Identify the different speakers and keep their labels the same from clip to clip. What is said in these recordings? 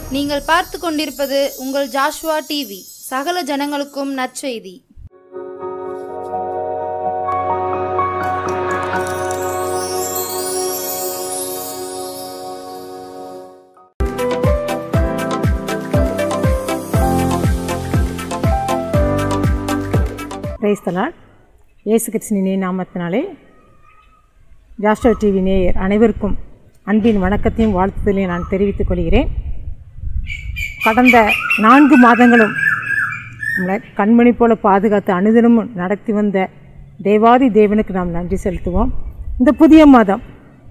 Speaker 1: நீங்கள் பார்த்து கொண்டிருப்பது உங்கள் ஜாஷ்வா டிவி சகல ஜனங்களுக்கும் நற்செய்தி
Speaker 2: பிரைஸ்தலால் இயேசு கிருஷ்ணனின் நாமத்தினாலே ஜாஸ்டோ டிவி நேயர் அனைவருக்கும் அன்பின் வணக்கத்தையும் வாழ்த்துதலையும் நான் தெரிவித்துக் கொள்கிறேன் கடந்த நான்கு மாதங்களும் நம்மளை கண்மணி போல பாதுகாத்து அனுதினமும் நடத்தி வந்த தேவாதி தேவனுக்கு நாம் நன்றி செலுத்துவோம் இந்த புதிய மாதம்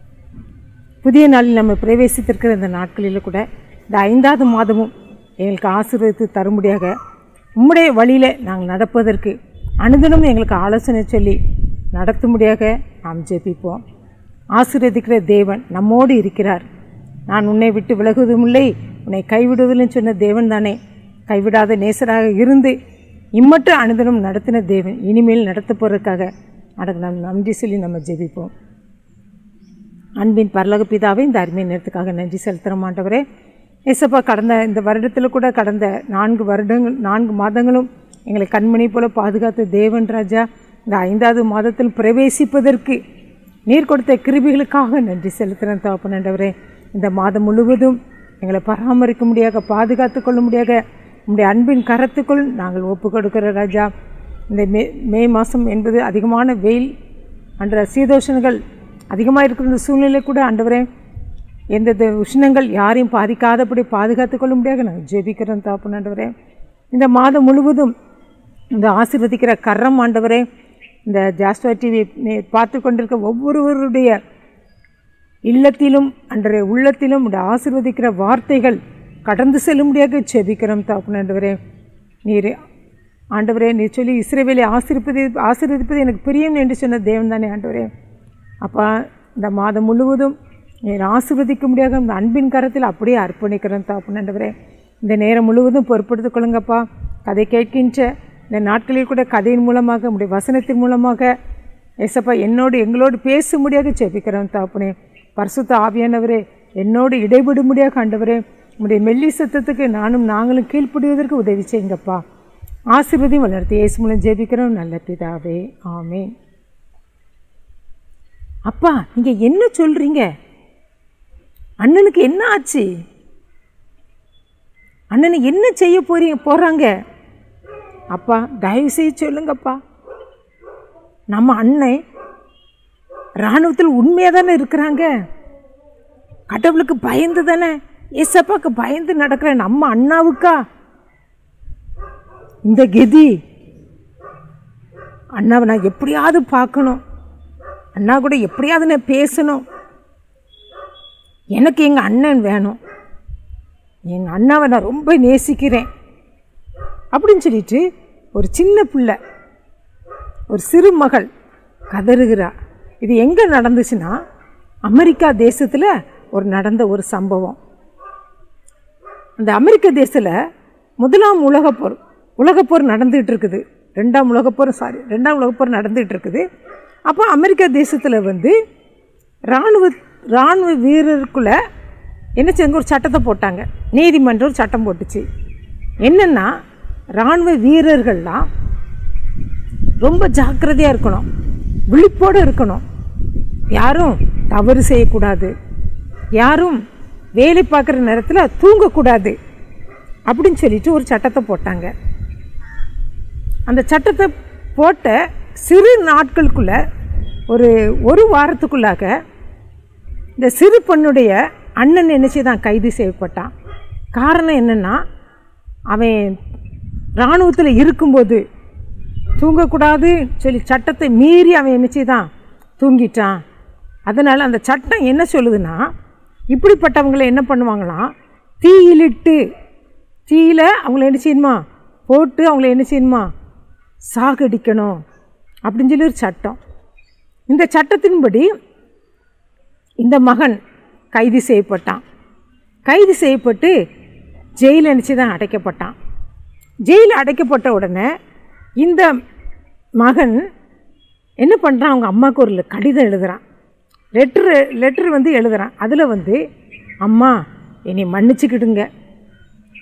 Speaker 2: புதிய நாளில் நம்ம பிரவேசித்திருக்கிற இந்த நாட்களில் கூட இந்த ஐந்தாவது மாதமும் எங்களுக்கு ஆசீர்வதித்து தரும்படியாக உம்முடைய வழியில் நாங்கள் நடப்பதற்கு அனுதினமும் எங்களுக்கு ஆலோசனை சொல்லி நடத்தும்படியாக நாம் ஜெபிப்போம் ஆசீர்வதிக்கிற தேவன் நம்மோடு இருக்கிறார் நான் உன்னை விட்டு விலகுவதும் இல்லை உன்னை கைவிடுவதில்லைன்னு சொன்ன தேவன் தானே கைவிடாத நேசராக இருந்து இம்மட்டும் அனுதினம் நடத்தின தேவன் இனிமேல் நடத்த போகிறதுக்காக அதுக்கு நாம் நன்றி சொல்லி நம்ம ஜெபிப்போம் அன்பின் பரலோக பிதாவே இந்த அருமை நேரத்துக்காக நன்றி செலுத்துகிற மாட்டவரே ஏசப்பா கடந்த இந்த வருடத்தில் கூட கடந்த நான்கு வருடங்கள் நான்கு மாதங்களும் எங்களை கண்மணி போல பாதுகாத்த தேவன் ராஜா இந்த ஐந்தாவது மாதத்தில் பிரவேசிப்பதற்கு நீர் கொடுத்த கிருபிகளுக்காக நன்றி செலுத்துகிறேன் தகப்பனண்டவரே இந்த மாதம் முழுவதும் எங்களை பராமரிக்க முடியாத பாதுகாத்து கொள்ள முடியாத உங்களுடைய அன்பின் கரத்துக்குள் நாங்கள் ஒப்பு கொடுக்கிற ராஜா இந்த மே மே மாதம் என்பது அதிகமான வெயில் அன்ற சீதோஷன்கள் அதிகமாக இருக்கிற இந்த சூழ்நிலை கூட ஆண்டவரே எந்தெந்த உஷ்ணங்கள் யாரையும் பாதிக்காதபடி பாதுகாத்து கொள்ள முடியாது நாங்கள் ஜெபிக்கிறோம் தாப்பு ஆண்டவரே இந்த மாதம் முழுவதும் இந்த ஆசீர்வதிக்கிற கரம் ஆண்டவரே இந்த ஜாஸ்டா டிவி பார்த்து கொண்டிருக்க ஒவ்வொருவருடைய இல்லத்திலும் அன்றைய உள்ளத்திலும் இந்த ஆசீர்வதிக்கிற வார்த்தைகள் கடந்து செல்லும்படியாக ஜெபிக்கிறோம் தாப்பு ஆண்டவரே நீர் ஆண்டவரே நீ சொல்லி இஸ்ரேவேலை ஆசீர்ப்பது ஆசீர்வதிப்பது எனக்கு பிரியம் என்று சொன்ன தேவன் தானே ஆண்டவரே அப்பா இந்த மாதம் முழுவதும் நீர் ஆசீர்வதிக்க முடியாத இந்த அன்பின் கரத்தில் அப்படியே அர்ப்பணிக்கிறேன் தாப்புனண்டவரே இந்த நேரம் முழுவதும் பொறுப்படுத்திக் கொள்ளுங்கப்பா கதை கேட்கின்ற இந்த நாட்களில் கூட கதையின் மூலமாக உடைய வசனத்தின் மூலமாக ஏசப்பா என்னோடு எங்களோடு பேச முடியாக ஜெபிக்கிறோம் தாப்புனே பரிசுத்த ஆவியானவரே என்னோடு இடைபெட முடியாக ஆண்டவரே உடைய மெல்லி சத்தத்துக்கு நானும் நாங்களும் கீழ்ப்படுவதற்கு உதவி செய்யுங்கப்பா ஆசீர்வதியும் வளர்த்து இயேசு மூலம் ஜெபிக்கிறோம் நல்ல பிதாவே ஆமேன் அப்பா நீங்கள் என்ன சொல்கிறீங்க அண்ணனுக்கு என்ன ஆச்சு அண்ணனை என்ன செய்ய போறீங்க போகிறாங்க அப்பா தயவு செய்ய சொல்லுங்கப்பா நம்ம அண்ணன் இராணுவத்தில் உண்மையாக தானே இருக்கிறாங்க கடவுளுக்கு பயந்து தானே ஏசப்பாக்கு பயந்து நடக்கிற நம்ம அண்ணாவுக்கா இந்த கெதி அண்ணாவை நான் எப்படியாவது பார்க்கணும் அண்ணா கூட எப்படியாவது நான் பேசணும் எனக்கு எங்கள் அண்ணன் வேணும் எங்கள் அண்ணாவை நான் ரொம்ப நேசிக்கிறேன் அப்படின்னு சொல்லிட்டு ஒரு சின்ன பிள்ளை ஒரு சிறு மகள் கதறுகிறா இது எங்கே நடந்துச்சுன்னா அமெரிக்கா தேசத்தில் ஒரு நடந்த ஒரு சம்பவம் அந்த அமெரிக்க தேசத்தில் முதலாம் உலகப்போர் உலகப்போர் நடந்துகிட்டு இருக்குது ரெண்டாம் உலகப்போர் சாரி ரெண்டாம் உலகப்போர் நடந்துகிட்டு இருக்குது அப்போ அமெரிக்கா தேசத்தில் வந்து இராணுவ இராணுவ வீரருக்குள்ளே என்ன செஞ்ச ஒரு சட்டத்தை போட்டாங்க நீதிமன்றம் ஒரு சட்டம் போட்டுச்சு என்னென்னா இராணுவ வீரர்கள்லாம் ரொம்ப ஜாக்கிரதையாக இருக்கணும் விழிப்போடு இருக்கணும் யாரும் தவறு செய்யக்கூடாது யாரும் வேலை பார்க்குற நேரத்தில் தூங்கக்கூடாது அப்படின்னு சொல்லிட்டு ஒரு சட்டத்தை போட்டாங்க அந்த சட்டத்தை போட்ட சிறு நாட்களுக்குள்ள ஒரு ஒரு வாரத்துக்குள்ளாக இந்த சிறு பொண்ணுடைய அண்ணன் நினச்சி தான் கைது செய்யப்பட்டான் காரணம் என்னென்னா அவன் இராணுவத்தில் இருக்கும்போது தூங்கக்கூடாது சொல்லி சட்டத்தை மீறி அவன் நினச்சி தான் தூங்கிட்டான் அதனால் அந்த சட்டம் என்ன சொல்லுதுன்னா இப்படிப்பட்டவங்களை என்ன பண்ணுவாங்களாம் தீயிலிட்டு தீயில அவங்கள என்ன செய்யணுமா போட்டு அவங்கள என்ன செய்யணுமா சாகடிக்கணும் அப்படின்னு சொல்லி ஒரு சட்டம் இந்த சட்டத்தின்படி இந்த மகன் கைது செய்யப்பட்டான் கைது செய்யப்பட்டு ஜெயில் அனுப்பிச்சு தான் அடைக்கப்பட்டான் ஜெயில் அடைக்கப்பட்ட உடனே இந்த மகன் என்ன பண்ணுறான் அவங்க அம்மாவுக்கு ஒரு கடிதம் எழுதுகிறான் லெட்ரு லெட்ரு வந்து எழுதுகிறான் அதில் வந்து அம்மா என்னை மன்னிச்சுக்கிடுங்க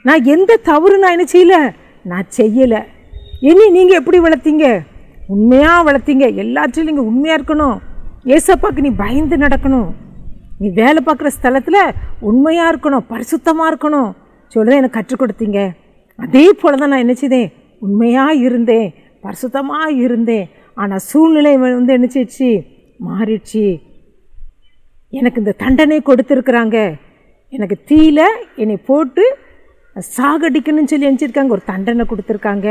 Speaker 2: நான் எந்த தவறு நான் என்ன செய்யல நான் செய்யலை இனி நீங்கள் எப்படி வளர்த்தீங்க உண்மையாக வளர்த்தீங்க எல்லாத்துலேயும் நீங்கள் உண்மையாக இருக்கணும் ஏசப்பாக்கு நீ பயந்து நடக்கணும் நீ வேலை பார்க்குற ஸ்தலத்தில் உண்மையாக இருக்கணும் பரிசுத்தமாக இருக்கணும் சொல்லி எனக்கு கற்றுக் கொடுத்தீங்க அதே போல் தான் நான் என்ன செய்தேன் உண்மையாக இருந்தேன் பரிசுத்தமாக இருந்தேன் ஆனால் சூழ்நிலை வந்து என்ன செய்ச்சு மாறிடுச்சு எனக்கு இந்த தண்டனை கொடுத்துருக்குறாங்க எனக்கு தீயில என்னை போட்டு சாகடிக்கணும்னு சொல்லி நினச்சிருக்காங்க ஒரு தண்டனை கொடுத்துருக்காங்க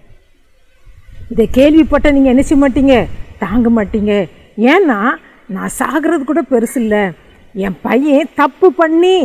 Speaker 2: இதை கேள்விப்பட்ட நீங்கள் என்ன செய்ய மாட்டீங்க தாங்க மாட்டீங்க ஏன்னா நான் சாகிறது கூட பெருசு இல்லை என் பையன் தப்பு பண்ணி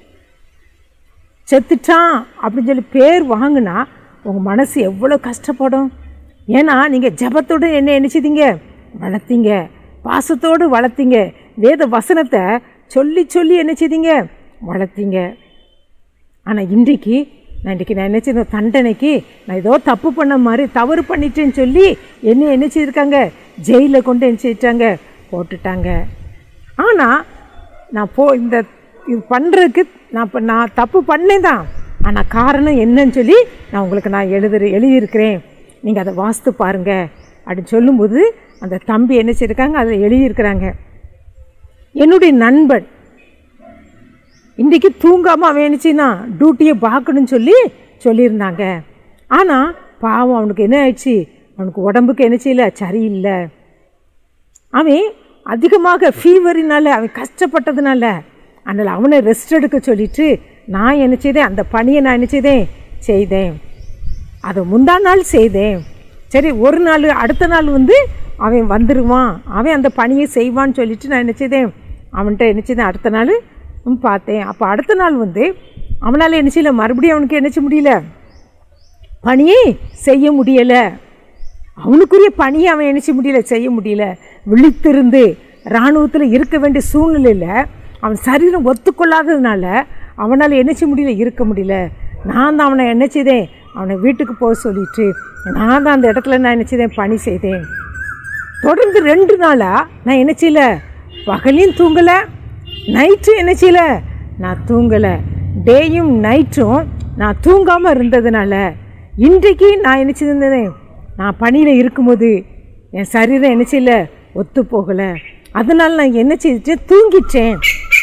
Speaker 2: செத்துட்டான் அப்படின்னு சொல்லி பேர் வாங்கினா உங்கள் மனசு எவ்வளோ கஷ்டப்படும் ஏன்னா நீங்கள் ஜபத்தோடு என்ன நினச்சிதீங்க வளர்த்தீங்க பாசத்தோடு வளர்த்தீங்க வேத வசனத்தை சொல்லி சொல்லி என்ன செய்தீங்க வளர்த்தீங்க ஆனால் இன்றைக்கு நான் இன்றைக்கி நான் என்ன செய்தேன் தண்டனைக்கு நான் ஏதோ தப்பு பண்ண மாதிரி தவறு பண்ணிட்டேன்னு சொல்லி என்ன என்ன செய்திருக்காங்க ஜெயிலில் கொண்டு என்ன செய்யிட்டாங்க போட்டுட்டாங்க ஆனால் நான் போ இந்த இது பண்ணுறதுக்கு நான் இப்போ நான் தப்பு பண்ணேன் தான் ஆனால் காரணம் என்னன்னு சொல்லி நான் உங்களுக்கு நான் எழுதுற எழுதியிருக்கிறேன் நீங்கள் அதை வாஸ்து பாருங்க அப்படின்னு சொல்லும்போது அந்த தம்பி என்ன செய்யிருக்காங்க அதில் எழுதியிருக்கிறாங்க என்னுடைய நண்பன் இன்றைக்கி தூங்காமல் அவன் என்னச்சுன்னா டியூட்டியை பார்க்கணும்னு சொல்லி சொல்லியிருந்தாங்க ஆனால் பாவம் அவனுக்கு என்ன ஆயிடுச்சு அவனுக்கு உடம்புக்கு என்ன செய்யல சரியில்லை அவன் அதிகமாக ஃபீவரினால அவன் கஷ்டப்பட்டதுனால அதனால் அவனை ரெஸ்ட் எடுக்க சொல்லிட்டு நான் என்ன செய்தேன் அந்த பணியை நான் என்ன செய்தேன் செய்தேன் அதை முந்தா நாள் செய்தேன் சரி ஒரு நாள் அடுத்த நாள் வந்து அவன் வந்துடுவான் அவன் அந்த பணியை செய்வான்னு சொல்லிட்டு நான் என்ன செய்தேன் அவன்கிட்ட என்ன செய்தேன் அடுத்த நாள் ம், பார்த்தேன் அப்போ அடுத்த நாள் வந்து அவனால் என்ன செய்யல மறுபடியும் அவனுக்கு என்ன செய்ய முடியல பணியை செய்ய முடியலை அவனுக்குரிய பணியை அவன் என்ன செய்ய முடியல செய்ய முடியல விழித்திருந்து இராணுவத்தில் இருக்க வேண்டிய சூழ்நிலையில் அவன் சரீரம் ஒத்துக்கொள்ளாததுனால அவனால் என்ன செய்ய முடியல இருக்க முடியல நான் தான் அவனை என்ன செய்தேன் அவனை வீட்டுக்கு போக சொல்லிட்டு நான் தான் அந்த இடத்துல நான் என்ன செய்தேன் பணி செய்தேன் தொடர்ந்து ரெண்டு நாளாக நான் என்ன செய்யல பகலையும் தூங்கலை நைட்டும் என்ன செய்யல நான் தூங்கலை டேயும் நைட்டும் நான் தூங்காமல் இருந்ததுனால இன்றைக்கு நான் என்ன செய்திருந்தேன் நான் பணியில் இருக்கும்போது என் சரீரம் என்ன செய்யல ஒத்து போகலை அதனால் நான் என்ன செய்துட்டேன் தூங்கிட்டேன்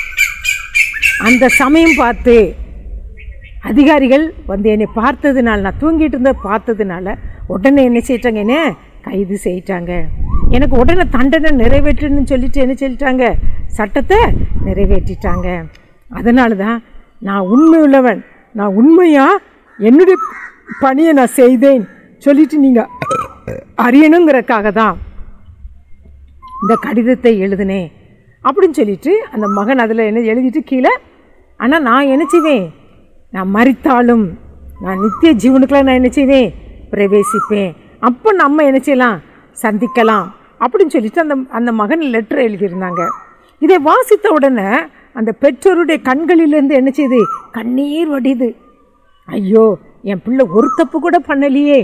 Speaker 2: அந்த சமயம் பார்த்து அதிகாரிகள் வந்து என்னை பார்த்ததுனால நான் தூங்கிட்டு இருந்த பார்த்ததுனால உடனே என்ன செய்யிட்டாங்க என்ன கைது செய்யிட்டாங்க எனக்கு உடனே தண்டனை நிறைவேற்றணும்னு சொல்லிட்டு என்ன சொல்லிட்டாங்க சட்டத்தை நிறைவேற்றிட்டாங்க அதனால தான் நான் உண்மை உள்ளவன் நான் உண்மையாக என்னுடைய பணியை நான் செய்தேன் சொல்லிட்டு நீங்கள் அறியணுங்கிறக்காக தான் இந்த கடிதத்தை எழுதினேன் அப்படின்னு சொல்லிட்டு அந்த மகன் அதில் என்ன எழுதிட்டு கீழே ஆனால் நான் என்ன செய்வேன் நான் மறித்தாலும் நான் நித்திய ஜீவனுக்குள்ள நான் என்ன செய்வேன் பிரவேசிப்பேன் அப்போ நம்ம என்ன செய்யலாம் சந்திக்கலாம் அப்படின்னு சொல்லிட்டு அந்த அந்த மகன் லெட்டர் எழுதியிருந்தாங்க இதை வாசித்த உடனே அந்த பெற்றோருடைய கண்களிலிருந்து என்ன செய்யுது கண்ணீர் வடியுது ஐயோ என் பிள்ளை ஒரு தப்பு கூட பண்ணலையே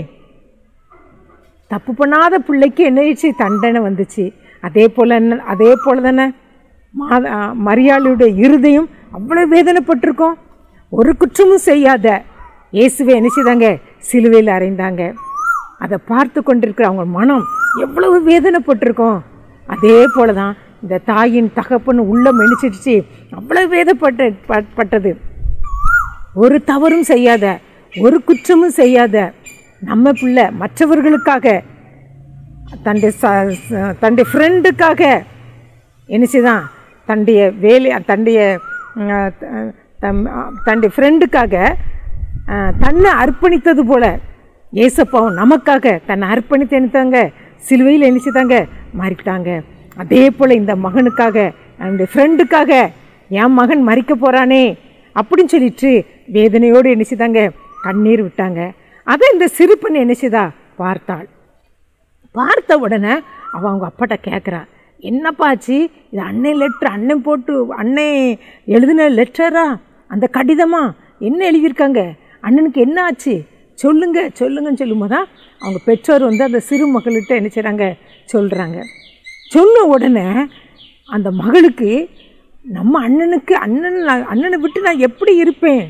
Speaker 2: தப்பு பண்ணாத பிள்ளைக்கு என்ன ஆயிடுச்சு தண்டனை வந்துச்சு அதே போல் என்ன அதே போல் தானே மாத மரியாளுடைய இருதயம் அவ்வளோ வேதனைப்பட்டிருக்கோம் ஒரு குற்றமும் செய்யாத இயேசுவை என்ன செய்தாங்க சிலுவையில் அறைந்தாங்க அதை பார்த்து கொண்டிருக்கிற அவங்க மனம் எவ்வளவு வேதனைப்பட்டிருக்கோம் அதே போல தான் இந்த தாயின் தகப்பன் உள்ளம் மெனிச்சிடுச்சு அவ்வளோ வேதப்பட்ட ப- பட்டது ஒரு தவறும் செய்யாத ஒரு குற்றமும் செய்யாத நம்ம பிள்ளை மற்றவர்களுக்காக தன்னுடைய ச ச- தன்னுடைய ஃப்ரெண்டுக்காக என்ன செய்தான் தன்னுடைய வேலை தன்னுடைய அஹ், த- தம் தன்னுடைய ஃப்ரெண்டுக்காக அஹ், தன்னை அர்ப்பணித்தது போல ஏசப்பாவும் நமக்காக தன்னை அர்ப்பணித்து என்னத்தாங்க சிலுவையில் நினச்சிதாங்க மாறிக்கிட்டாங்க அதே போல் இந்த மகனுக்காக என்னுடைய ஃப்ரெண்டுக்காக என் மகன் மறிக்க போகிறானே அப்படின்னு சொல்லிட்டு வேதனையோடு நினச்சிதாங்க கண்ணீர் விட்டாங்க அதை இந்த சிறு பெண் என்ன செய்தா பார்த்தாள் பார்த்த உடனே அவன் அவங்க அப்பாட்ட கேட்குறா என்னப்பா ஆச்சு இது அண்ணன் லெட்ரு அண்ணன் போட்டு அண்ணன் எழுதின லெட்டரா அந்த கடிதமா என்ன எழுதியிருக்காங்க அண்ணனுக்கு என்ன ஆச்சு சொல்லுங்க சொல்லுங்கன்னு சொல்லும்போது தான் அவங்க பெற்றோர் வந்து அந்த சிறு மகள்கிட்ட என்ன செய்கிறாங்க சொல்கிறாங்க சொன்ன உடனே அந்த மகளுக்கு நம்ம அண்ணனுக்கு அண்ணன் நான் அண்ணனை விட்டு நான் எப்படி இருப்பேன்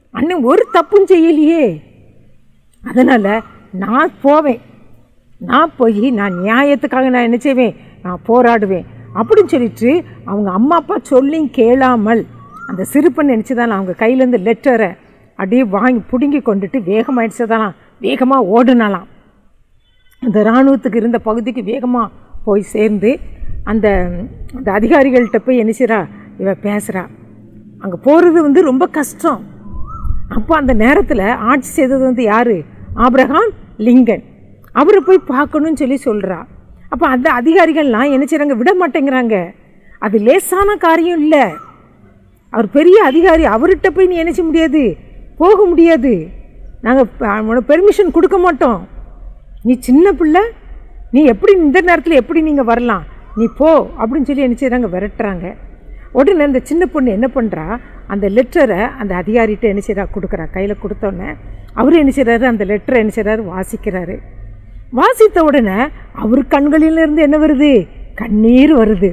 Speaker 2: அண்ணன் ஒரு தப்பும் செய்யலையே அதனால் நான் போவேன் நான் போய் நான் நியாயத்துக்காக நான் என்ன செய்வேன் நான் போராடுவேன் அப்படின்னு சொல்லிட்டு அவங்க அம்மா அப்பா சொல்லியும் கேளாமல் அந்த சிறுப்பன் நினச்சி தான் அவங்க கையிலேருந்து லெட்டரை அப்படியே வாங்கி பிடுங்கி கொண்டுட்டு வேகமாயிடுச்சு தானா வேகமாக ஓடுனாலாம் அந்த இராணுவத்துக்கு இருந்த பகுதிக்கு வேகமாக போய் சேர்ந்து அந்த அந்த அதிகாரிகள்கிட்ட போய் என்ன செய்றா இவ பேசுகிறா அங்கே போகிறது வந்து ரொம்ப கஷ்டம் அப்போ அந்த நேரத்தில் ஆட்சி செய்தது வந்து யார் ஆபிரகாம் லிங்கன் அவரை போய் பார்க்கணும்னு சொல்லி சொல்கிறா அப்போ அந்த அதிகாரிகள்லாம் என்ன செய்கிறாங்க விட மாட்டேங்கிறாங்க அது லேசான காரியம் இல்லை அவர் பெரிய அதிகாரி அவர்கிட்ட போய் நீ என்ன செய்ய முடியாது போக முடியாது நாங்கள் உனக்கு பெர்மிஷன் கொடுக்க மாட்டோம் நீ சின்ன பிள்ளை நீ எப்படி இந்த நேரத்தில் எப்படி நீங்கள் வரலாம் நீ போ அப்படின்னு சொல்லி என்ன செய்கிறாங்க விரட்டுறாங்க உடனே அந்த சின்ன பொண்ணு என்ன பண்ணுறா அந்த லெட்டரை அந்த அதிகாரிகிட்ட என்ன செய்கிறா கொடுக்குறா கையில் கொடுத்தோன்னே அவர் என்ன செய்கிறாரு அந்த லெட்டரை என்ன செய்கிறாரு வாசிக்கிறாரு வாசித்த உடனே அவர் கண்களிலிருந்து என்ன வருது கண்ணீர் வருது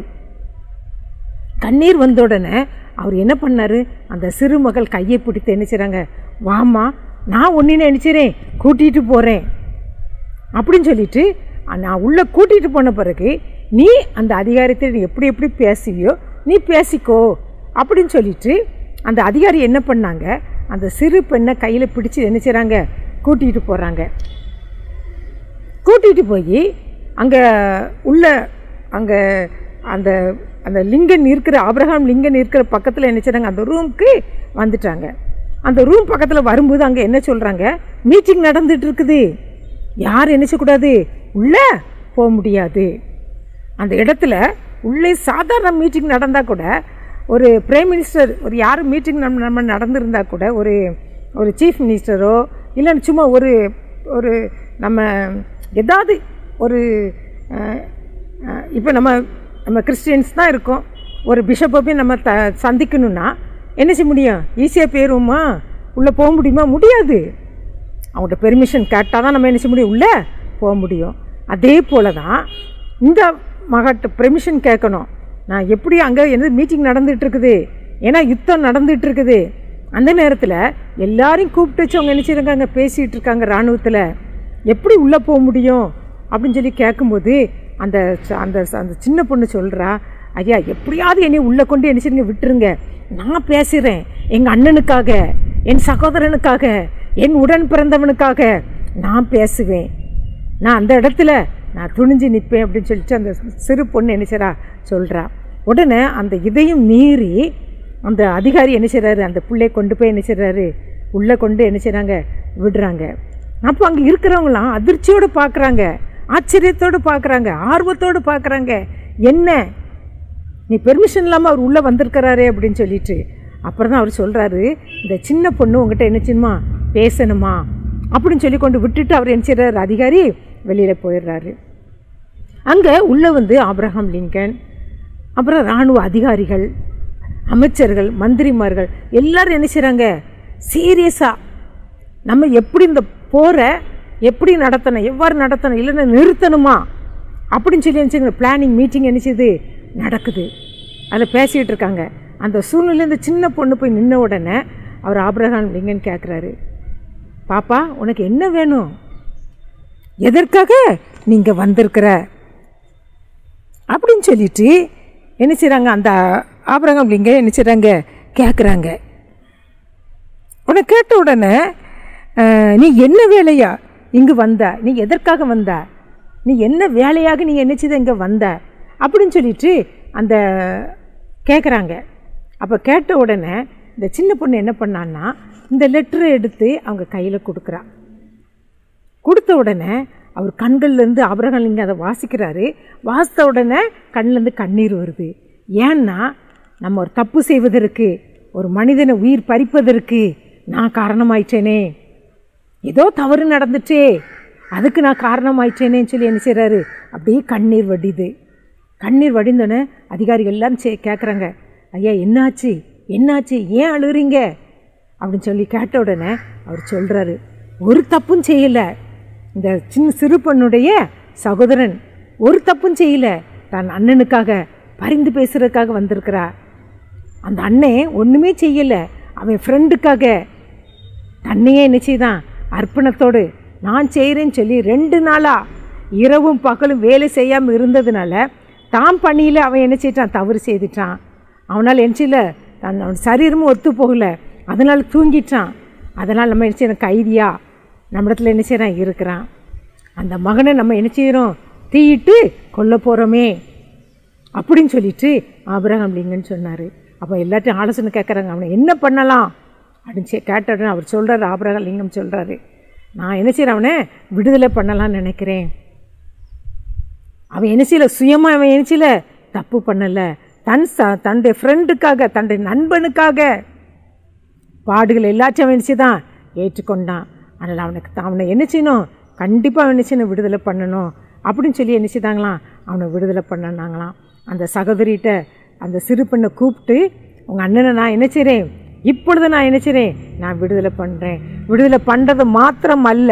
Speaker 2: கண்ணீர் வந்த உடனே அவர் என்ன பண்ணாரு அந்த சிறுமகள் கையை பிடித்து என்ன செய்கிறாங்க வாமா நான் ஒன்று நினைச்சிறேன் கூட்டிகிட்டு போகிறேன் அப்படின்னு சொல்லிட்டு நான் உள்ளே கூட்டிகிட்டு போன பிறகு நீ அந்த அதிகாரத்தை நீ எப்படி எப்படி பேசுவியோ நீ பேசிக்கோ அப்படின்னு சொல்லிட்டு அந்த அதிகாரி என்ன பண்ணாங்க அந்த சிறு பெண்ணை கையில் பிடிச்சி என்ன செய்கிறாங்க கூட்டிகிட்டு போகிறாங்க கூட்டிகிட்டு போய் அங்கே உள்ள அங்கே அந்த அந்த லிங்கன் இருக்கிற ஆபிரகாம் லிங்கன் இருக்கிற பக்கத்தில் என்ன செய்றாங்க அந்த ரூமுக்கு வந்துட்டாங்க அந்த ரூம் பக்கத்தில் வரும்போது அங்கே என்ன சொல்கிறாங்க மீட்டிங் நடந்துட்டு இருக்குது யார் என்ன செய்யக்கூடாது உள்ளே போக முடியாது அந்த இடத்துல உள்ளே சாதாரண மீட்டிங் நடந்தால் கூட ஒரு பிரைம் மினிஸ்டர் ஒரு யார் மீட்டிங் நம்ம நம்ம நடந்திருந்தா கூட ஒரு ஒரு சீஃப் மினிஸ்டரோ இல்லைன்னு சும்மா ஒரு ஒரு நம்ம ஏதாவது ஒரு இப்போ நம்ம நம்ம கிறிஸ்டியன்ஸ் தான் இருக்கோம் ஒரு பிஷப்பை போய் நம்ம த சந்திக்கணும்னா என்ன செய்ய முடியும் ஈஸியாக போயிடுவோமா உள்ளே போக முடியுமா முடியாது அவங்கள்ட்ட பெர்மிஷன் கேட்டால் தான் நம்ம என்ன செய்ய முடியும் உள்ளே போக முடியும் அதே போல தான் இந்த மகட்ட பெர்மிஷன் கேட்கணும் நான் எப்படி அங்கே என்ன மீட்டிங் நடந்துகிட்டு இருக்குது ஏன்னா யுத்தம் நடந்துகிட்டு இருக்குது அந்த நேரத்தில் எல்லாரையும் கூப்பிட்டு வச்சு அவங்க என்ன செய்கிறாங்க பேசிகிட்டு இருக்காங்க இராணுவத்தில் எப்படி உள்ளே போக முடியும் அப்படின்னு சொல்லி கேட்கும்போது அந்த ச- அந்த ச- அந்த சின்ன பொண்ணு சொல்கிறா ஐயா எப்படியாவது என்னை உள்ளே கொண்டு என்ன செய்யுங்க விட்டுருங்க நான் பேசுகிறேன் எங்கள் அண்ணனுக்காக என் சகோதரனுக்காக என் உடன் பிறந்தவனுக்காக நான் பேசுவேன் நான் அந்த இடத்துல நான் துணிஞ்சு நிற்பேன் அப்படின்னு சொல்லிட்டு அந்த சிறு பொண்ணு என்ன செய்றா சொல்கிறா உடனே அந்த இதையும் மீறி அந்த அதிகாரி என்ன செய்கிறாரு அந்த பிள்ளைய கொண்டு போய் என்ன செய்கிறாரு உள்ளே கொண்டு என்ன செய்கிறாங்க விடுறாங்க அப்போ அங்கே இருக்கிறவங்களாம் அதிர்ச்சியோடு பார்க்குறாங்க ஆச்சரியத்தோடு பார்க்குறாங்க ஆர்வத்தோடு பார்க்குறாங்க என்ன நீ பெர்மிஷன் இல்லாமல் அவர் உள்ளே வந்திருக்கிறாரே அப்படின்னு சொல்லிட்டு அப்புறம் தான் அவர் சொல்கிறாரு இந்த சின்ன பொண்ணு உங்ககிட்ட என்ன செய்யணுமா பேசணுமா அப்படின்னு சொல்லி கொண்டு விட்டுட்டு அவர் என்ன செய்கிறாரு அதிகாரி வெளியில் போயிடுறாரு அங்கே உள்ளே வந்து ஆபிரகாம் லிங்கன் அப்புறம் இராணுவ அதிகாரிகள் அமைச்சர்கள் மந்திரிமார்கள் எல்லாரும் என்ன செய்கிறாங்க சீரியஸாக நம்ம எப்படி இந்த போரை எப்படி நடத்தணும் எவ்வாறு நடத்தணும் இல்லைன்னா நிறுத்தணுமா அப்படின்னு சொல்லி நினச்சிங்க பிளானிங் மீட்டிங் என்ன செய்யுது நடக்குது அதில் பேசிகிட்டு இருக்காங்க அந்த சூழ்நிலை இந்த சின்ன பொண்ணு போய் நின்ன உடனே அவர் ஆபிரகாம் லிங்கன் கேட்குறாரு பாப்பா உனக்கு என்ன வேணும் எதற்காக நீங்கள் வந்திருக்கிற அப்படின்னு சொல்லிட்டு என்ன செய்கிறாங்க அந்த ஆபரகம் லிங்க என்ன செய்கிறாங்க கேட்குறாங்க உன்னை கேட்ட உடனே அஹ், நீ என்ன வேலையா இங்கு வந்த நீ எதற்காக வந்த நீ என்ன வேலையாக நீ என்ன செய்த இங்கே வந்த அப்படின்னு சொல்லிட்டு அந்த கேட்குறாங்க அப்போ கேட்ட உடனே இந்த சின்ன பொண்ணு என்ன பண்ணான்னா இந்த லெட்டரை எடுத்து அவங்க கையில் கொடுக்குறா கொடுத்த உடனே அவர் கண்கள்லேருந்து ஆபரகலிங்க அதை வாசிக்கிறாரு வாசித்த உடனே கண்ணிலேருந்து கண்ணீர் வருது ஏன்னா நம்ம ஒரு தப்பு செய்வதற்கு ஒரு மனிதனை உயிர் பறிப்பதற்கு நான் காரணமாயிட்டேனே ஏதோ தவறு நடந்துச்சே அதுக்கு நான் காரணமாயிட்டேனேன்னு சொல்லி என்ன செய்கிறாரு அப்படியே கண்ணீர் வடியுது கண்ணீர் வடிந்தோடனே அதிகாரிகள் எல்லாரும் சே கேட்குறாங்க ஐயா என்னாச்சு என்னாச்சு ஏன் அழுகுறீங்க அப்படின்னு சொல்லி கேட்ட உடனே அவர் சொல்கிறாரு ஒரு தப்பும் செய்யலை இந்த சின்ன சிறு பொண்ணுடைய சகோதரன் ஒரு தப்பும் செய்யலை தன் அண்ணனுக்காக பரிந்து பேசுறதுக்காக வந்திருக்கிறா அந்த அண்ணன் ஒன்றுமே செய்யலை அவன் ஃப்ரெண்டுக்காக தன்னையே என்ன செய்தான் அர்ப்பணத்தோடு நான் செய்கிறேன்னு சொல்லி ரெண்டு நாளாக இரவும் பகலும் வேலை செய்யாமல் இருந்ததுனால தான் பண்ணியில் அவன் என்ன செய்யிட்டான் தவறு செய்துட்டான் அவனால் என்ன செய்யல தன் அவன் சரீரமும் ஒத்து போகல அதனால் தூங்கிட்டான் அதனால் நம்ம என்ன செய்யணும் கைதியா நம்ம இடத்துல என்ன செய்கிறான் இருக்கிறான் அந்த மகனை நம்ம என்ன செய்கிறோம் தீயிட்டு கொல்ல போகிறோமே அப்படின்னு சொல்லிட்டு ஆபிரகாம் லிங்கன்னு சொன்னார் அப்போ எல்லாத்தையும் ஆலோசனை கேட்குறாங்க அவனை என்ன பண்ணலாம் அப்படின்னு சொல்லி கேட்ட உடனே அவர் சொல்கிறாரு ஆபிரகாம் லிங்கம் சொல்கிறாரு நான் என்ன செய்கிறேன் அவனை விடுதலை பண்ணலாம்னு நினைக்கிறேன் அவன் என்ன செய்யல சுயமாக அவன் என்ன செய்யல தப்பு பண்ணலை தன் ச தன்னுடைய ஃப்ரெண்டுக்காக தன்னுடைய நண்பனுக்காக பாடுகள் எல்லாத்தையும் அவன் என்ன தான் ஏற்றுக்கொண்டான் அதனால் அவனுக்கு அவனை என்ன செய்யணும் கண்டிப்பாக அவன் என்ன செய்யணும் விடுதலை பண்ணணும் அப்படின்னு சொல்லி என்ன செய்தாங்களாம் அவனை விடுதலை பண்ணனாங்களாம் அந்த சகோதரிகிட்ட அந்த சிறு பெண்ணை கூப்பிட்டு உங்கள் அண்ணனை நான் என்ன செய்கிறேன் இப்பொழுது நான் என்ன செய்கிறேன் நான் விடுதலை பண்ணுறேன் விடுதலை பண்ணுறது மாத்திரம் அல்ல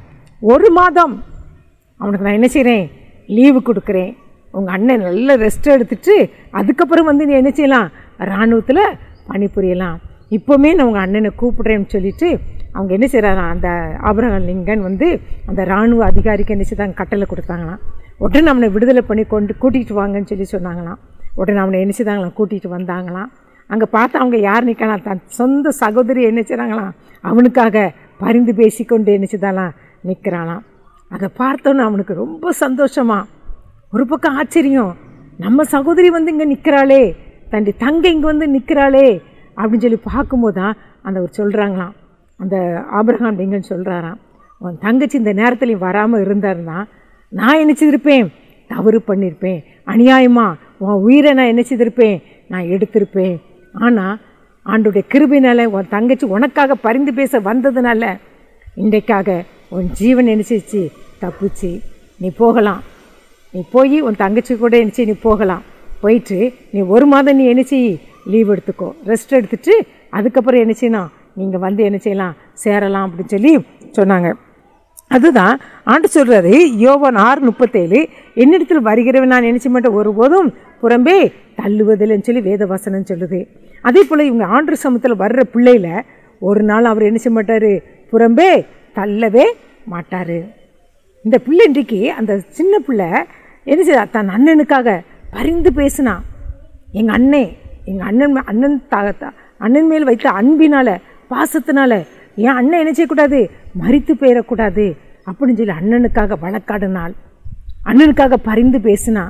Speaker 2: ஒரு மாதம் அவனுக்கு நான் என்ன செய்கிறேன் லீவு கொடுக்குறேன் உங்கள் அண்ணன் நல்ல ரெஸ்ட் எடுத்துட்டு அதுக்கப்புறம் வந்து நீ என்ன செய்யலாம் இராணுவத்தில் பணிபுரியலாம் இப்போவுமே நான் உங்கள் அண்ணனை கூப்பிடுறேன்னு சொல்லிட்டு அவங்க என்ன செய்கிறாராம் அந்த ஆபரகம் லிங்கன் வந்து அந்த இராணுவ அதிகாரிக்கு என்ன செய்தாங்க கட்டளை கொடுத்தாங்களாம் உடனே அவனை விடுதலை பண்ணி கொண்டு கூட்டிகிட்டு வாங்கன்னு சொல்லி சொன்னாங்களாம் உடனே அவனை என்ன செய்தாங்களாம் கூட்டிகிட்டு வந்தாங்களாம் அங்கே பார்த்தா அவங்க யார் நிற்கலாம் தன் சொந்த சகோதரி என்ன செய்கிறாங்களாம் அவனுக்காக பரிந்து பேசிக்கொண்டு என்ன செய்தாலாம் நிற்கிறானாம் அதை பார்த்தோன்னே அவனுக்கு ரொம்ப சந்தோஷமா ஒரு பக்கம் ஆச்சரியம் நம்ம சகோதரி வந்து இங்கே நிற்கிறாளே தன்னுடைய தங்கை இங்கே வந்து நிற்கிறாளே அப்படின்னு சொல்லி பார்க்கும்போது தான் அந்த ஒரு சொல்கிறாங்களாம் அந்த ஆபிரகாம் எங்கன்னு சொல்கிறாராம் உன் தங்கச்சி இந்த நேரத்துலையும் வராமல் இருந்தாருன்னா நான் என்ன செய்திருப்பேன் தவறு பண்ணியிருப்பேன் அநியாயமா உன் உயிரை நான் என்ன செய்திருப்பேன் நான் எடுத்திருப்பேன் ஆனால் ஆண்டுடைய கிருபினால உன் தங்கச்சி உனக்காக பரிந்து பேச வந்ததுனால இன்றைக்காக உன் ஜீவன் நினச்சிச்சு தப்புச்சு நீ போகலாம் நீ போய் உன் தங்கச்சி கூட நினச்சி நீ போகலாம் போயிட்டு நீ ஒரு மாதம் நீ என்ன செய் லீவ் எடுத்துக்கோ ரெஸ்ட் எடுத்துட்டு அதுக்கப்புறம் என்ன செய்யணும் நீங்கள் வந்து என்ன செய்யலாம் சேரலாம் அப்படின்னு சொல்லி சொன்னாங்க அதுதான் ஆண்டு சொல்கிறாரு யோவான் ஆறு முப்பத்தேழு என்னிடத்தில் வருகிறவன் நான் நினச்ச மாட்டேன் ஒருபோதும் புறம்பே தள்ளுவதில்லைன்னு சொல்லி வேத வசனம் சொல்லுது அதே போல் இவங்க ஆண்டு சமத்தில் வர்ற பிள்ளையில ஒரு நாள் அவர் என்ன செய்ய மாட்டார் புறம்பே தள்ளவே மாட்டார் இந்த பிள்ளை இன்றைக்கு அந்த சின்ன பிள்ளை என்ன செய்ய தன் அண்ணனுக்காக பரிந்து பேசினான் எங்கள் அண்ணே எங்கள் அண்ணன் மே- அண்ணன் த த- அண்ணன் மேல் வைத்த அன்பினால பாசத்தினால என் அண்ணன் என்ன செய்யக்கூடாது மறித்து போயிடக்கூடாது அப்படின்னு சொல்லி அண்ணனுக்காக வழக்காடினாள் அண்ணனுக்காக பரிந்து பேசினான்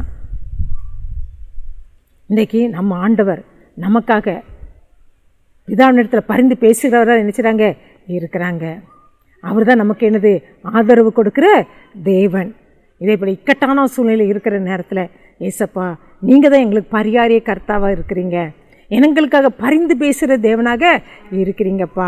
Speaker 2: இன்றைக்கி நம்ம ஆண்டவர் நமக்காக பிதாவினிடத்தில் பரிந்து பேசுகிறவராக நினச்சிறாங்க இருக்கிறாங்க அவர் தான் நமக்கு என்னது ஆதரவு கொடுக்கிற தேவன் இதே போல் இக்கட்டான சூழ்நிலை இருக்கிற நேரத்தில் ஏசப்பா நீங்கள் தான் எங்களுக்கு பரிகாரிய கர்த்தாவாக இருக்கிறீங்க எங்களுக்காக பரிந்து பேசுகிற தேவனாக இருக்கிறீங்கப்பா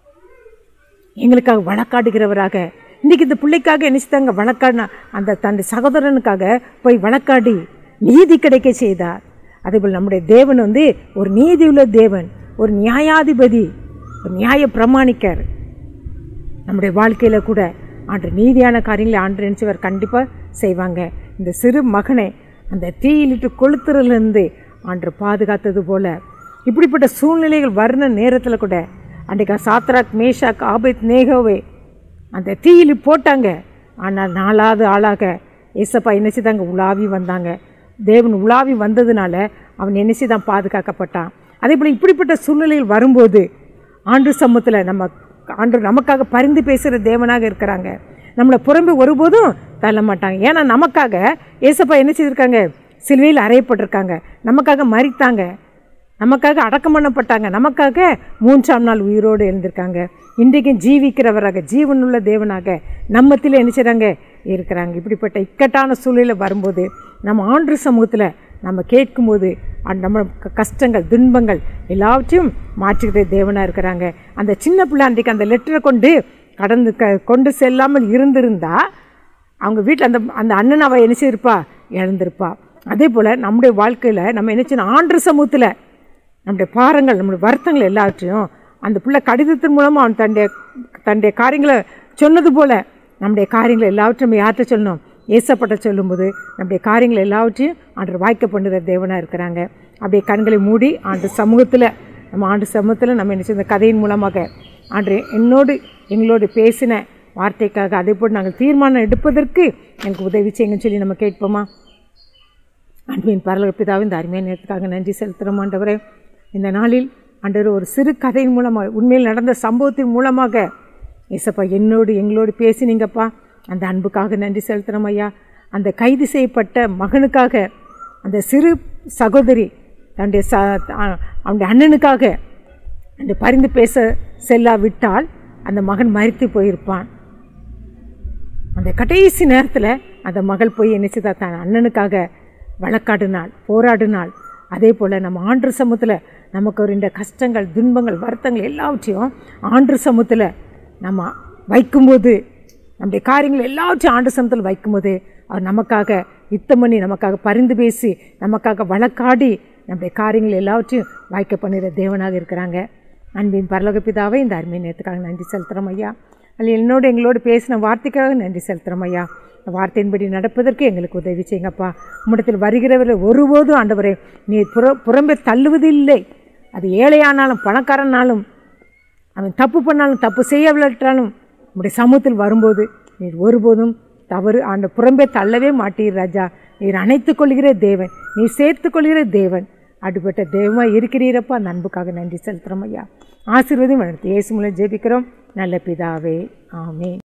Speaker 2: எங்களுக்காக வழக்காடுகிறவராக இன்றைக்கி இந்த பிள்ளைக்காக என்ன செய்தாங்க வழக்காடினா அந்த தன்னுடைய சகோதரனுக்காக போய் வழக்காடி நீதி கிடைக்க செய்தார் அதேபோல் நம்முடைய தேவன் வந்து ஒரு நீதியுள்ள தேவன் ஒரு நியாயாதிபதி ஒரு நியாய பிரமாணிக்கர் நம்முடைய வாழ்க்கையில் கூட ஆண்டு நீதியான காரியங்களை ஆண்டு நினச்சவர் கண்டிப்பாக செய்வாங்க இந்த சிறு மகனை அந்த தீயிலிட்டு கொளுத்துறதுலேருந்து ஆண்டு பாதுகாத்தது போல இப்படிப்பட்ட சூழ்நிலைகள் வர்ற நேரத்தில் கூட அன்றைக்கு சாத்ராக் மேஷாக் ஆபேத் நேகோவே அந்த தீயிலி போட்டாங்க ஆனால் நாலாவது ஆளாக ஏசப்பா என்ன செய்தாங்க உலாவி வந்தாங்க தேவன் உலாவி வந்ததுனால அவன் என்ன செய்தான் பாதுகாக்கப்பட்டான் அதே போல் இப்படிப்பட்ட சூழ்நிலையில் வரும்போது ஆண்டு சமூகத்தில் நம்ம ஆண்டு நமக்காக பரிந்து பேசுகிற தேவனாக இருக்கிறாங்க நம்மளை புறம்பு ஒருபோதும் தள்ள மாட்டாங்க ஏன்னா நமக்காக ஏசப்பா என்ன செய்திருக்காங்க சிலுவையில் அறையப்பட்டிருக்காங்க நமக்காக மறித்தாங்க நமக்காக அடக்கம் பண்ணப்பட்டாங்க நமக்காக மூன்றாம் நாள் உயிரோடு எழுந்திருக்காங்க இன்றைக்கும் ஜீவிக்கிறவராக ஜீவனுள்ள தேவனாக நம்மத்தில் என்ன செய்கிறாங்க இருக்கிறாங்க இப்படிப்பட்ட இக்கட்டான சூழ்நிலை வரும்போது நம்ம ஆண்டு சமூகத்தில் நம்ம கேட்கும்போது அந்த நம்ம க- கஷ்டங்கள் துன்பங்கள் எல்லாவற்றையும் மாற்றுகிற தேவனாக இருக்கிறாங்க அந்த சின்ன பிள்ளை அன்றைக்கு அந்த லெட்டரை கொண்டு கடந்து க கொண்டு செல்லாமல் இருந்திருந்தா அவங்க வீட்டில் அந்த அந்த அண்ணன் அவள் என்ன செய்திருப்பா இழந்திருப்பா அதே போல் நம்முடைய வாழ்க்கையில் நம்ம என்ன செய்யணும் ஆண்டு சமூகத்தில் நம்முடைய பாரங்கள் நம்முடைய வருத்தங்கள் எல்லாவற்றையும் அந்த பிள்ளை கடிதத்தின் மூலமாக அவன் தன்னுடைய தன்னுடைய காரியங்களை சொன்னது போல் நம்முடைய காரியங்களை எல்லாவற்றையும் நம்ம யார்கிட்ட சொல்லணும் ஏசப்பட்ட சொல்லும்போது நம்முடைய காரியங்கள் எல்லாவற்றையும் ஆண்டு வாய்க்க பண்ணுற தேவனாக இருக்கிறாங்க அப்படியே கண்களை மூடி ஆண்டு சமூகத்தில் நம்ம ஆண்டு சமூகத்தில் நம்ம என்ன செய்ய இந்த கதையின் மூலமாக ஆண்டு என்னோடு எங்களோடு பேசின வார்த்தைக்காக அதே போல் நாங்கள் தீர்மானம் எடுப்பதற்கு எனக்கு உதவி செய்யுங்கன்னு சொல்லி நம்ம கேட்போமா அன்பின் பரலோக பிதாவே இந்த அருமையான நேரத்துக்காக நன்றி செலுத்துகிறோம் ஆண்டவரே இந்த நாளில் ஆண்டவர் ஒரு சிறு கதையின் மூலமாக உண்மையில் நடந்த சம்பவத்தின் மூலமாக ஏசப்பா என்னோடு எங்களோடு பேசினீங்கப்பா அந்த அன்புக்காக நன்றி செலுத்துகிறோம் ஐயா அந்த கைது செய்யப்பட்ட மகனுக்காக அந்த சிறு சகோதரி தன்னுடைய ச அ- அவனுடைய அண்ணனுக்காக அந்த பரிந்து பேச செல்லாவிட்டால் அந்த மகன் மரித்து போயிருப்பான் அந்த கடைசி நேரத்தில் அந்த மகள் போய் என்ன செய்தா தன் அண்ணனுக்காக வழக்காடினாள் போராடினாள் அதே போல் நம்ம ஆண்டு சமூகத்தில் நமக்கு ஒரு இந்த கஷ்டங்கள் துன்பங்கள் வருத்தங்கள் எல்லாவற்றையும் ஆண்டு சமூகத்தில் நம்ம வைக்கும்போது நம்முடைய காரியங்கள் எல்லாவற்றையும் ஆண்டு சமூகத்தில் வைக்கும்போது அவர் நமக்காக யுத்தம் பண்ணி நமக்காக பரிந்து பேசி நமக்காக வழக்காடி நம்முடைய காரியங்கள் எல்லாவற்றையும் வாய்க்க பண்ணுகிற தேவனாக இருக்கிறாங்க அன்பின் பரலோக பிதாவை இந்த அருமை நேரத்துக்காக நன்றி செலுத்துகிறோம் ஐயா அதில் என்னோடு எங்களோடு பேசின வார்த்தைக்காக நன்றி செலுத்துகிறோம் ஐயா இந்த வார்த்தையின்படி நடப்பதற்கு எங்களுக்கு உதவி செய்யுங்கப்பா உம்மிடத்தில் வருகிறவரை ஒருபோதும் ஆண்டவரே நீ புற புறம்பே தள்ளுவதில்லை அது ஏழையானாலும் பணக்காரனாலும் அவன் தப்பு பண்ணாலும் தப்பு செய்யவில்லாட்டாலும் உம்முடைய சமூகத்தில் வரும்போது நீர் ஒருபோதும் தவறு ஆண்ட புறம்பே தள்ளவே மாட்டீர் ராஜா நீர் அணைத்துக் கொள்கிற தேவன் நீர் சேர்த்துக் கொள்கிற தேவன் அப்படிப்பட்ட தெய்வமாக இருக்கிறீரப்பா அந்த அன்புக்காக நன்றி செலுத்துகிறோம் ஐயா ஆசீர்வதியும் வளர்த்து இயேசு மூலம் ஜெபிக்கிறோம் நல்ல பிதாவே ஆமென்